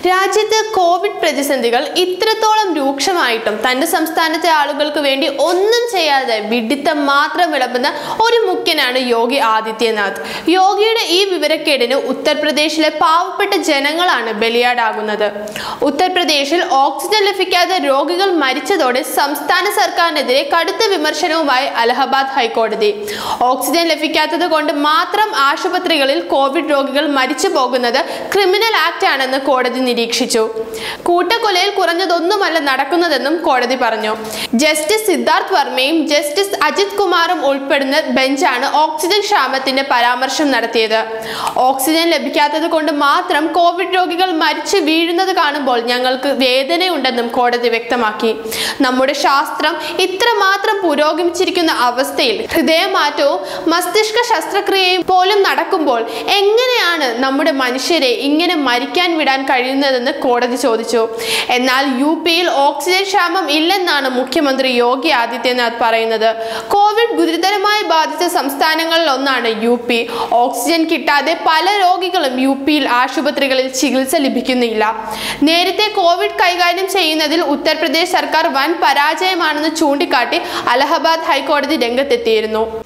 രാജ്യത്ത് കോവിഡ് പ്രതിസന്ധികൾ ഇത്രത്തോളം രൂക്ഷമായിട്ടും തന്റെ സംസ്ഥാനത്തെ ആളുകൾക്ക് വേണ്ടി ഒന്നും ചെയ്യാതെ വിഡിത്തം മാത്രം വിളമ്പുന്ന ഒരു മുഖ്യനാണ് യോഗി ആദിത്യനാഥ് യോഗിയുടെ ഈ വിവരക്കേടിന് ഉത്തർപ്രദേശിലെ പാവപ്പെട്ട ജനങ്ങളാണ് ബലിയാടാകുന്നത് ഉത്തർപ്രദേശിൽ ഓക്സിജൻ ലഭിക്കാതെ രോഗികൾ മരിച്ചതോടെ സംസ്ഥാന സർക്കാരിനെതിരെ കടുത്ത വിമർശനവുമായി അലഹബാദ് ഹൈക്കോടതി ഓക്സിജൻ ലഭിക്കാത്തത് കൊണ്ട് മാത്രം ആശുപത്രികളിൽ കോവിഡ് രോഗികൾ മരിച്ചു പോകുന്നത് ക്രിമിനൽ ആക്ട് ആണെന്ന് കോടതി നിരീക്ഷിച്ചു കൂട്ടക്കൊലയിൽ കുറഞ്ഞതൊന്നുമല്ല നടക്കുന്നതെന്നും കോടതി പറഞ്ഞു ജസ്റ്റിസ് സിദ്ധാർത്ഥ് വർമ്മയും ജസ്റ്റിസ് അജിത് കുമാറും ഉൾപ്പെടുന്ന ബെഞ്ചാണ് ഓക്സിജൻ ക്ഷാമത്തിന്റെ പരാമർശം നടത്തിയത് ഓക്സിജൻ ലഭിക്കാത്തത് കൊണ്ട് മാത്രം കോവിഡ് രോഗികൾ മരിച്ചു വീഴുന്നത് കാണുമ്പോൾ ഞങ്ങൾക്ക് വേദനയുണ്ടെന്നും കോടതി വ്യക്തമാക്കി നമ്മുടെ ശാസ്ത്രം ഇത്രമാത്രം പുരോഗമിച്ചിരിക്കുന്ന അവസ്ഥയിൽ ഹൃദയമാറ്റവും മസ്തിഷ്ക ശസ്ത്രക്രിയയും പോലും നടക്കുമ്പോൾ എങ്ങനെയാണ് നമ്മുടെ മനുഷ്യരെ ഇങ്ങനെ മരിക്കാൻ വിടാൻ കഴിയുന്നതെന്ന് കോടതി ചോദിച്ചു എന്നാൽ യു പിയിൽ ഓക്സിജൻ ക്ഷാമം ഇല്ലെന്നാണ് മുഖ്യമന്ത്രി യോഗി ആദിത്യനാഥ് പറയുന്നത് കോവിഡ് ഗുരുതരമായി ബാധിച്ച സംസ്ഥാനങ്ങളിൽ ഒന്നാണ് യു പി ഓക്സിജൻ കിട്ടാതെ പല രോഗികളും യു പിയിൽ ആശുപത്രികളിൽ ചികിത്സ ലഭിക്കുന്നില്ല നേരത്തെ കോവിഡ് കൈകാര്യം ചെയ്യുന്നതിൽ ഉത്തർപ്രദേശ് സർക്കാർ വൻ പരാജയമാണെന്ന് ചൂണ്ടിക്കാട്ടി അലഹബാദ് ഹൈക്കോടതി രംഗത്തെത്തിയിരുന്നു